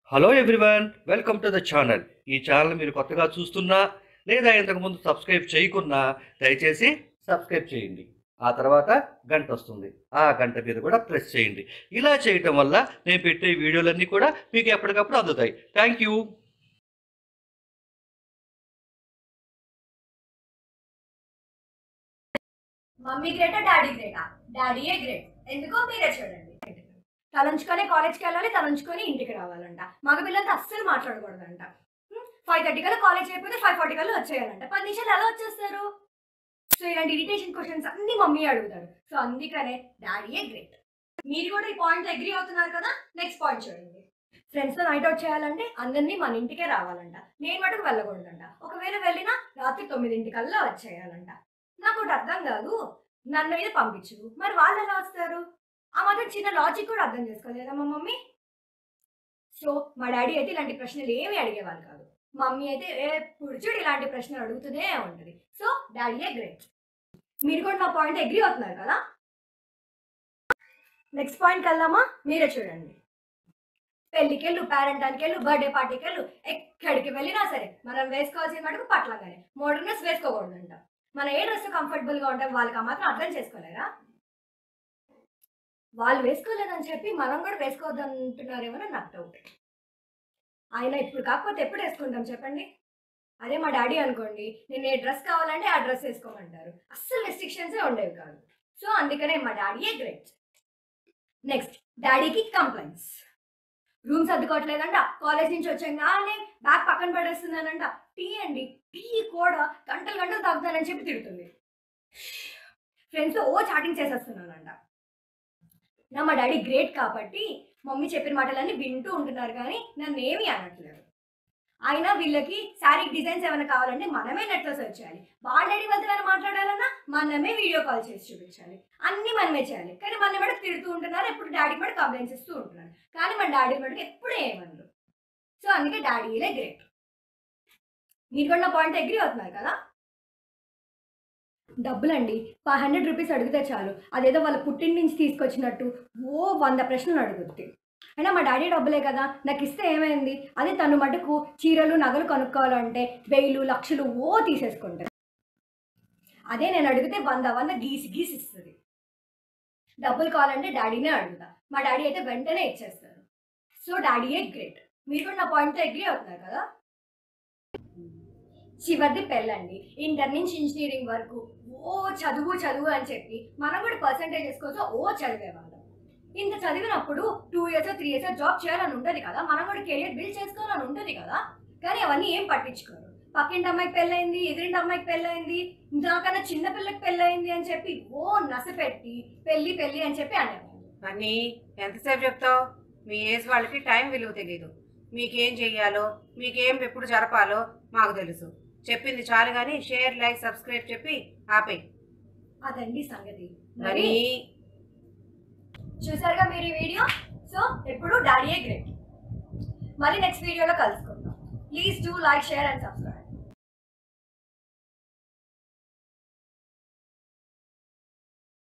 hello everyone welcome to the channel ఈ channel మీరు కొత్తగా చూస్తున్నా లేదా ఇంతకుముందు సబ్స్క్రైబ్ చేయకున్నా దయచేసి సబ్స్క్రైబ్ చేయండి ఆ తర్వాత గంట వస్తుంది ఆ గంట మీద కూడా ప్రెస్ చేయండి ఇలా చేయటం వల్ల నేను పెట్టే వీడియోలన్నీ కూడా మీకు ఎప్పటికప్పుడు అందుతాయి థ్యాంక్ యూ మమ్మీ గ్రేటా డాడీ గ్రేటా డాడీయే గ్రేట్ ఎందుకో మీరే చూడండి తలంచుకొని కాలేజ్కి వెళ్ళాలి తలంచుకొని ఇంటికి రావాలంట మగ పిల్లలతో అస్సలు మాట్లాడకూడదంట ఫైవ్ థర్టీ కల్లా కాలేజ్ అయిపోతే ఫైవ్ ఫార్టీ కల్లా వచ్చేయాలంట పది నిమిషాలు ఎలా వచ్చేస్తారు సో ఇలాంటి ఇరిటేషన్ క్వశ్చన్స్ అన్ని మమ్మీ అడుగుతారు సో అందుకనే డాడీయే గ్రేట్ మీరు కూడా ఈ పాయింట్ అగ్రి అవుతున్నారు కదా నెక్స్ట్ పాయింట్ చూడండి ఫ్రెండ్స్తో నైట్ అవుట్ చేయాలంటే అందరినీ మన ఇంటికే రావాలంట నేను మటుకు వెళ్ళకూడదంట ఒకవేళ వెళ్ళినా రాత్రి తొమ్మిదింటికల్లా వచ్చేయాలంట నాకు ఒకటి అర్థం కాదు నన్ను అయితే పంపించు మరి వాళ్ళు ఎలా వస్తారు ఆ మాత్రం చిన్న లాజిక్ కూడా అర్థం చేసుకోలేదా మా మమ్మీ సో మా డాడీ అయితే ఇలాంటి ప్రశ్నలు ఏమి అడిగేవాళ్ళు కాదు మమ్మీ అయితే ఎప్పుడు చూడు ఇలాంటి ప్రశ్నలు అడుగుతూనే ఉంటుంది సో డాడీయే గ్రేట్ మీరు కూడా నా పాయింట్ అగ్రి అవుతున్నారు కదా నెక్స్ట్ పాయింట్కి వెళ్దామా మీరే చూడండి పెళ్ళికి వెళ్ళు పేరెంటానికి వెళ్ళు బర్త్డే పార్టీకి వెళ్ళు ఎక్కడికి వెళ్ళినా సరే మనం వేసుకోవాల్సిన మటుకు పట్లంగానే మోడర్న్ డ్రెస్ వేసుకోకూడదంట మన ఏ డ్రెస్ కంఫర్టబుల్ గా ఉంటే వాళ్ళకి ఆ మాత్రం అర్థం చేసుకోలేరా వాళ్ళు వేసుకోలేదని చెప్పి మనం కూడా వేసుకోవద్దంటున్నారేమో అని నాకు డౌట్ ఆయన ఇప్పుడు కాకపోతే ఎప్పుడు వేసుకుంటాం చెప్పండి అదే మా డాడీ అనుకోండి నేను ఏ డ్రెస్ కావాలంటే ఆ డ్రెస్ వేసుకోమంటారు అస్సలు రెస్ట్రిక్షన్సే ఉండేవి కాదు సో అందుకనే మా డాడీయే గ్రేట్ నెక్స్ట్ డాడీకి కంప్లైంట్స్ రూమ్స్ అద్దుకోవట్లేదంట కాలేజ్ నుంచి వచ్చాగానే బ్యాగ్ పక్కన పడేస్తున్నానంట టీ అండి టీ కూడా గంటలు గంటలు తాగుతానని చెప్పి తిడుతుంది ఫ్రెండ్స్ ఓ చాటింగ్ చేసేస్తున్నానంట నా మా డాడీ గ్రేట్ కాబట్టి మమ్మీ చెప్పిన మాటలన్నీ వింటూ ఉంటున్నారు కానీ నన్ను ఏమీ అనట్లేదు అయినా వీళ్ళకి శారీ డిజైన్స్ ఏమైనా కావాలంటే మనమే నెట్లో సెర్చ్ చేయాలి వాళ్ళ డాడీ వాళ్ళతో ఏమైనా మాట్లాడాలన్నా మనమే వీడియో కాల్ చేసి చూపించాలి అన్ని మనమే చేయాలి కానీ మన కూడా తిడుతూ ఉంటున్నారు ఎప్పుడు డాడీ కూడా కంప్లైంట్స్ ఇస్తూ ఉంటున్నారు కానీ మన డాడీ మటుకు ఎప్పుడూ ఏమన్నారు సో అందుకే డాడీలే గ్రేట్ మీరు కూడా నా పాయింట్ అగ్రి అవుతున్నారు కదా డబ్బులండి ఫైవ్ హండ్రెడ్ రూపీస్ అడిగితే చాలు అదేదో వాళ్ళ పుట్టింటి నుంచి తీసుకొచ్చినట్టు ఓ వంద ప్రశ్నలు అడుగుద్ది అయినా మా డాడీ డబ్బులే కదా నాకు ఇస్తే ఏమైంది అదే తను మటుకు చీరలు నగలు కొనుక్కోవాలంటే వెయ్యిలు లక్షలు ఓ తీసేసుకుంటారు అదే నేను అడిగితే వంద వంద గీసి గీసి ఇస్తుంది డబ్బులు కావాలంటే డాడీనే అడుగుతా మా డాడీ అయితే వెంటనే ఇచ్చేస్తారు సో డాడీయే గ్రేట్ మీరు కూడా నా పాయింట్తో అగ్రి అవుతున్నారు కదా చివరిది పెళ్ళండి ఇంటర్ నుంచి ఇంజనీరింగ్ వరకు ఓ చదువు చదువు అని చెప్పి మనం కూడా పర్సంటేజెస్ కోసం ఓ చదివేవాళ్ళం ఇంత చదివినప్పుడు two years three years job చేయాలని ఉంటుంది కదా మనం కూడా కెరియర్ బిల్డ్ చేసుకోవాలని ఉంటుంది కదా కానీ అవన్నీ ఏం పట్టించుకోరు పక్కింటి అమ్మాయికి పెళ్ళయింది ఎదురింటి అమ్మాయికి పెళ్ళయింది నాకన్నా చిన్న పిల్లకి పెళ్ళయింది అని చెప్పి ఓ నస పెట్టి పెళ్ళి పెళ్ళి అని చెప్పి అనేవాళ్ళు అని ఎంతసేపు చెప్తావు మీ ఏజ్ వాళ్ళకి టైం విలువ తెలియదు మీకేం చెయ్యాలో మీకేం ఎప్పుడు జరపాలో మాకు తెలుసు చెప్పింది చాలు కానీ షేర్ లైక్ సబ్స్క్రైబ్ చెప్పి ఆపే అదండి సంగతి మరి మరి చూసారుగా మీరు ఈ వీడియో సో ఎప్పుడు డాడీయే గ్రేట్ మళ్ళీ నెక్స్ట్ వీడియోలో కలుసుకుందాం please do like share and subscribe